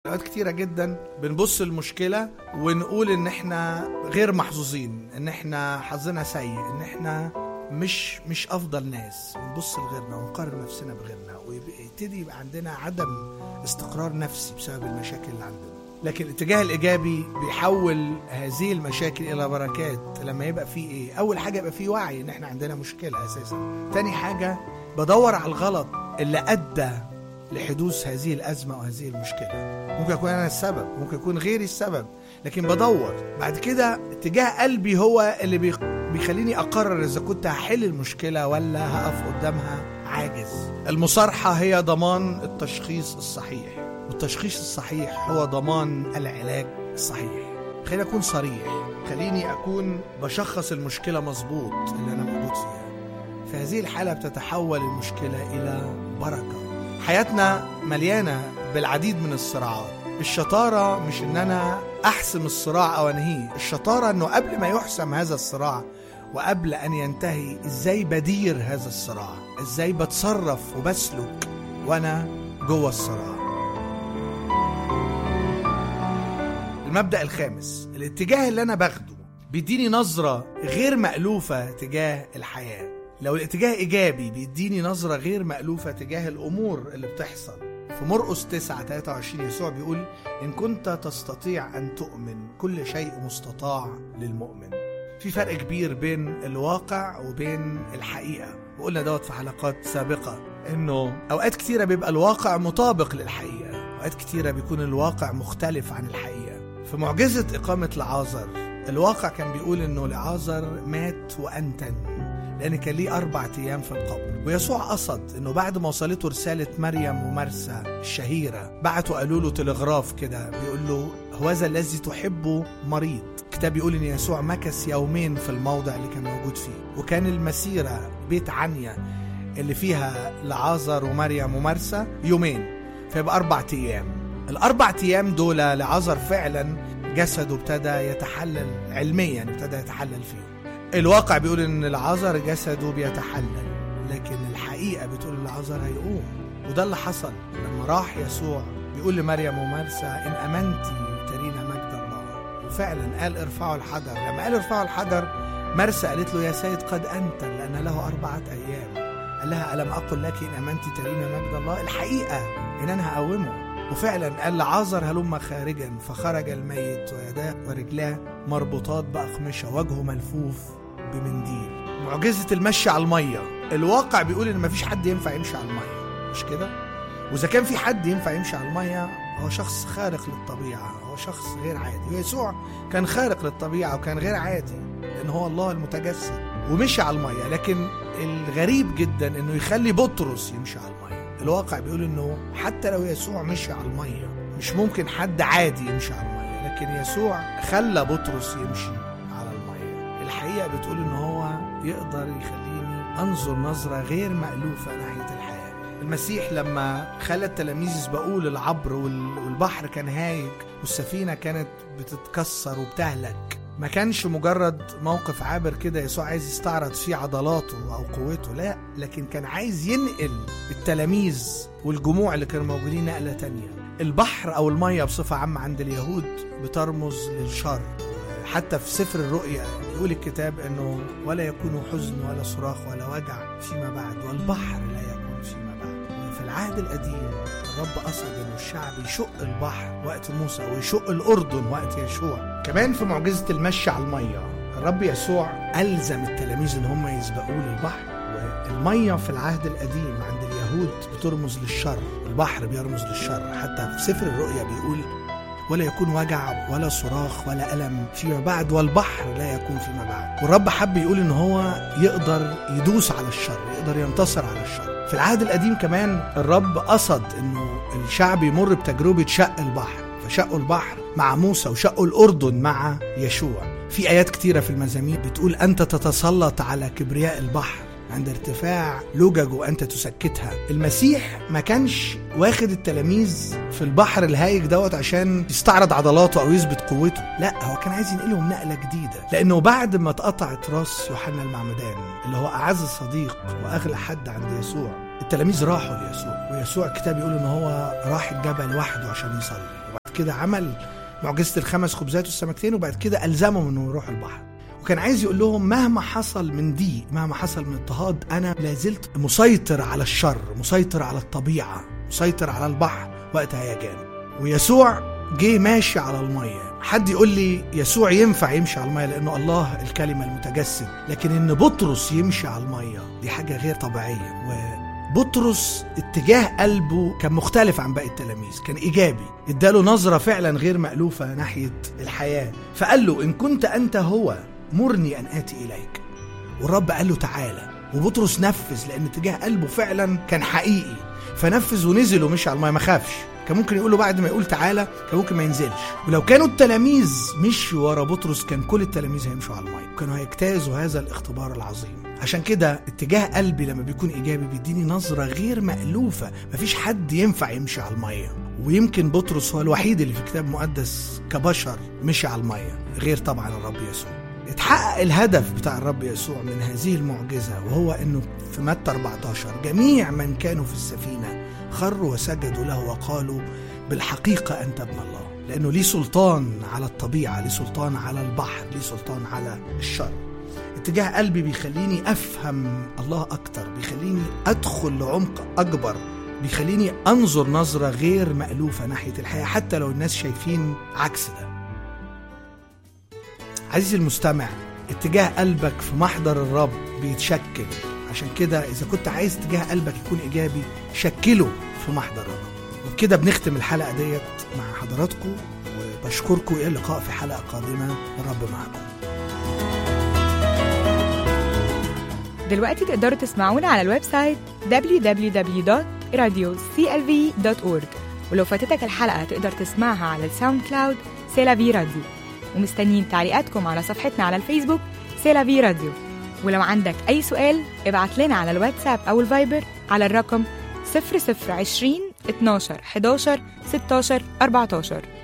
اوقات كتيره جدا بنبص المشكله ونقول ان احنا غير محظوظين ان احنا حظنا سيء ان احنا مش مش افضل ناس بنبص لغيرنا ونقارن نفسنا بغيرنا ويبتدي يبقى عندنا عدم استقرار نفسي بسبب المشاكل اللي عندنا لكن الاتجاه الايجابي بيحول هذه المشاكل الى بركات لما يبقى فيه ايه اول حاجه يبقى فيه وعي ان احنا عندنا مشكله اساسا تاني حاجه بدور على الغلط اللي ادى لحدوث هذه الازمه وهذه المشكله ممكن اكون انا السبب ممكن يكون غيري السبب لكن بدور بعد كده اتجاه قلبي هو اللي بيخ- بيخليني اقرر اذا كنت هحل المشكله ولا هقف قدامها عاجز المصارحه هي ضمان التشخيص الصحيح والتشخيص الصحيح هو ضمان العلاج الصحيح خليني اكون صريح خليني اكون بشخص المشكله مظبوط اللي انا موجود فيها في هذه الحاله بتتحول المشكله الى بركه حياتنا مليانه بالعديد من الصراعات الشطاره مش ان انا احسم الصراع او انهيه الشطاره انه قبل ما يحسم هذا الصراع وقبل ان ينتهي ازاي بدير هذا الصراع ازاي بتصرف وبسلك وانا جوه الصراع المبدأ الخامس الاتجاه اللي أنا باخده بيديني نظرة غير مألوفة تجاه الحياة لو الاتجاه إيجابي بيديني نظرة غير مألوفة تجاه الأمور اللي بتحصل في مرقس 9 23 يسوع بيقول إن كنت تستطيع أن تؤمن كل شيء مستطاع للمؤمن في فرق كبير بين الواقع وبين الحقيقة وقلنا دوت في حلقات سابقة إنه أوقات كتيرة بيبقى الواقع مطابق للحقيقة أوقات كتيرة بيكون الواقع مختلف عن الحقيقة في معجزة إقامة لعازر الواقع كان بيقول إنه لعازر مات وأنتن لأن كان ليه أربع أيام في القبر ويسوع قصد إنه بعد ما وصلته رسالة مريم ومرسى الشهيرة بعتوا قالوا له تلغراف كده بيقول له هوذا الذي تحبه مريض الكتاب بيقول إن يسوع مكث يومين في الموضع اللي كان موجود فيه وكان المسيرة بيت عنيا اللي فيها لعازر ومريم ومرسى يومين فيبقى أربع أيام الأربع أيام دول لعازر فعلا جسده ابتدى يتحلل علميا ابتدى يتحلل فيه الواقع بيقول ان العذر جسده بيتحلل لكن الحقيقه بتقول ان العذر هيقوم وده اللي حصل لما راح يسوع بيقول لمريم ومرسى ان امنتي ترينا مجد الله وفعلا قال ارفعوا الحجر لما قال ارفعوا الحجر مرسى قالت له يا سيد قد انت لان له اربعه ايام قال لها الم اقل لك ان امنتي ترينا مجد الله الحقيقه ان انا هقومه وفعلا قال لعازر هلم خارجا فخرج الميت ويداه ورجلاه مربوطات بأقمشة وجهه ملفوف بمنديل معجزة المشي على المية الواقع بيقول إن مفيش حد ينفع يمشي على المية مش كده؟ وإذا كان في حد ينفع يمشي على المية هو شخص خارق للطبيعة هو شخص غير عادي ويسوع كان خارق للطبيعة وكان غير عادي لأن هو الله المتجسد ومشي على المية لكن الغريب جدا إنه يخلي بطرس يمشي على المية الواقع بيقول إنه حتى لو يسوع مشي على المية مش ممكن حد عادي يمشي على المية لكن يسوع خلى بطرس يمشي على المية الحقيقة بتقول إن هو يقدر يخليني أنظر نظرة غير مألوفة ناحية الحياة المسيح لما خلى التلاميذ يسبقوه للعبر وال- والبحر كان هايج والسفينة كانت بتتكسر وبتهلك ما كانش مجرد موقف عابر كده يسوع عايز يستعرض فيه عضلاته او قوته لا لكن كان عايز ينقل التلاميذ والجموع اللي كانوا موجودين نقله تانية البحر او الميه بصفه عامه عند اليهود بترمز للشر حتى في سفر الرؤيا يقول الكتاب انه ولا يكون حزن ولا صراخ ولا وجع فيما بعد والبحر لا يكون فيما بعد وفي العهد القديم الرب قصد انه الشعب يشق البحر وقت موسى ويشق الاردن وقت يشوع كمان في معجزه المشي على الميه الرب يسوع الزم التلاميذ ان هم يسبقوه للبحر والميه في العهد القديم عند اليهود بترمز للشر البحر بيرمز للشر حتى في سفر الرؤيا بيقول ولا يكون وجع ولا صراخ ولا ألم فيما بعد والبحر لا يكون فيما بعد والرب حب يقول إن هو يقدر يدوس على الشر يقدر ينتصر على الشر في العهد القديم كمان الرب قصد إنه الشعب يمر بتجربة شق البحر فشقوا البحر مع موسى وشقوا الأردن مع يشوع في آيات كتيرة في المزامير بتقول أنت تتسلط على كبرياء البحر عند ارتفاع لجج وانت تسكتها المسيح ما كانش واخد التلاميذ في البحر الهايج دوت عشان يستعرض عضلاته او يثبت قوته لا هو كان عايز ينقلهم نقله جديده لانه بعد ما اتقطعت راس يوحنا المعمدان اللي هو اعز صديق واغلى حد عند يسوع التلاميذ راحوا ليسوع ويسوع الكتاب يقول ان هو راح الجبل وحده عشان يصلي كده عمل معجزة الخمس خبزات والسمكتين وبعد كده ألزمهم إنه يروح البحر وكان عايز يقول لهم مهما حصل من ضيق مهما حصل من اضطهاد أنا لازلت مسيطر على الشر مسيطر على الطبيعة مسيطر على البحر وقت هيجان ويسوع جه ماشي على المية حد يقول لي يسوع ينفع يمشي على المية لأنه الله الكلمة المتجسد لكن إن بطرس يمشي على المية دي حاجة غير طبيعية وبطرس اتجاه قلبه كان مختلف عن باقي التلاميذ كان إيجابي اداله نظرة فعلا غير مألوفة ناحية الحياة فقال له إن كنت أنت هو مرني أن آتي إليك والرب قال له تعالى وبطرس نفذ لأن اتجاه قلبه فعلا كان حقيقي فنفذ ونزل ومشي على المية ما خافش كان ممكن يقول له بعد ما يقول تعالى كان ممكن ما ينزلش ولو كانوا التلاميذ مشوا ورا بطرس كان كل التلاميذ هيمشوا على الميه وكانوا هيجتازوا هذا الاختبار العظيم عشان كده اتجاه قلبي لما بيكون ايجابي بيديني نظره غير مالوفه مفيش حد ينفع يمشي على الميه ويمكن بطرس هو الوحيد اللي في الكتاب المقدس كبشر مشي على الميه غير طبعا الرب يسوع اتحقق الهدف بتاع الرب يسوع من هذه المعجزة وهو أنه في متى 14 جميع من كانوا في السفينة خروا وسجدوا له وقالوا بالحقيقة أنت ابن الله لأنه ليه سلطان على الطبيعة ليه سلطان على البحر ليه سلطان على الشر اتجاه قلبي بيخليني أفهم الله أكتر بيخليني أدخل لعمق أكبر بيخليني أنظر نظرة غير مألوفة ناحية الحياة حتى لو الناس شايفين عكس ده عزيزي المستمع اتجاه قلبك في محضر الرب بيتشكل عشان كده إذا كنت عايز اتجاه قلبك يكون إيجابي شكله في محضر الرب وبكده بنختم الحلقة ديت مع حضراتكم وبشكركم إلى اللقاء في حلقة قادمة الرب معكم دلوقتي تقدروا تسمعونا على الويب سايت www.radioclv.org ولو فاتتك الحلقة تقدر تسمعها على الساوند كلاود سيلافي راديو ومستنيين تعليقاتكم على صفحتنا على الفيسبوك سيلافي راديو ولو عندك أي سؤال ابعت لنا على الواتساب أو الفايبر على الرقم 0020 12 11 16 14